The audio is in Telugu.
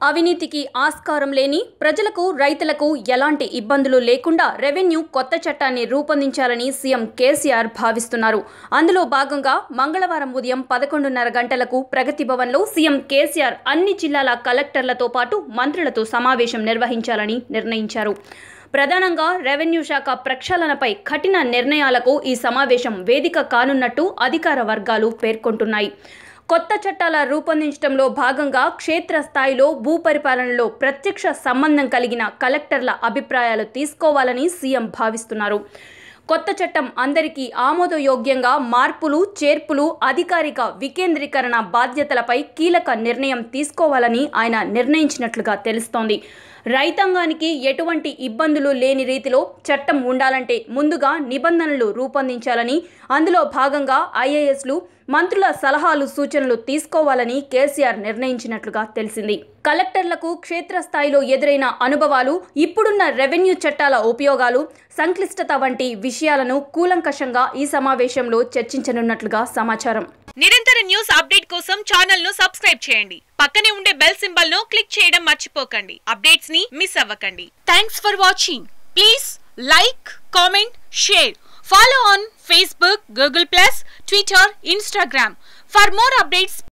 అవినీతికి ఆస్కారం లేని ప్రజలకు రైతులకు ఎలాంటి ఇబ్బందులు లేకుండా రెవెన్యూ కొత్త చట్టాన్ని రూపొందించాలని సీఎం కేసీఆర్ భావిస్తున్నారు అందులో భాగంగా మంగళవారం ఉదయం పదకొండున్నర గంటలకు ప్రగతి భవన్లో సీఎం కేసీఆర్ అన్ని జిల్లాల కలెక్టర్లతో పాటు మంత్రులతో సమావేశం నిర్వహించాలని నిర్ణయించారు ప్రధానంగా రెవెన్యూ శాఖ ప్రక్షాళనపై కఠిన నిర్ణయాలకు ఈ సమావేశం వేదిక కానున్నట్టు అధికార వర్గాలు పేర్కొంటున్నాయి కొత్త చట్టాల రూపొందించడంలో భాగంగా క్షేత్రస్థాయిలో భూపరిపాలనలో ప్రత్యక్ష సంబంధం కలిగిన కలెక్టర్ల అభిప్రాయాలు తీసుకోవాలని సీఎం భావిస్తున్నారు కొత్త చట్టం అందరికీ ఆమోదయోగ్యంగా మార్పులు చేర్పులు అధికారిక వికేంద్రీకరణ బాధ్యతలపై కీలక నిర్ణయం తీసుకోవాలని ఆయన నిర్ణయించినట్లుగా తెలుస్తోంది రైతాంగానికి ఎటువంటి ఇబ్బందులు లేని రీతిలో చట్టం ఉండాలంటే ముందుగా నిబంధనలు రూపొందించాలని అందులో భాగంగా ఐఏఎస్లు మంత్రుల సలహాలు సూచనలు తీసుకోవాలని కేసీఆర్ నిర్ణయించినట్లుగా తెలిసింది కలెక్టర్లకు క్షేత్రస్థాయిలో ఎదురైన అనుభవాలు ఇప్పుడున్న రెవెన్యూ చట్టాల ఉపయోగాలు సంక్లిష్టత వంటి విషయాలను కూలంకషంగా ఈ సమావేశంలో చర్చించనున్నట్లుగా సమాచారం నిరంతర న్యూస్ అప్డేట్ కోసం ఛానల్ ను సబ్స్క్రైబ్ చేయండి పక్కనే ఉండే బెల్ సింబల్ ను క్లిక్ చేయడం మర్చిపోకండి అప్డేట్స్ ని మిస్ అవ్వకండి thanks for watching please like comment share follow on Facebook Google plus Twitter Instagram for more updates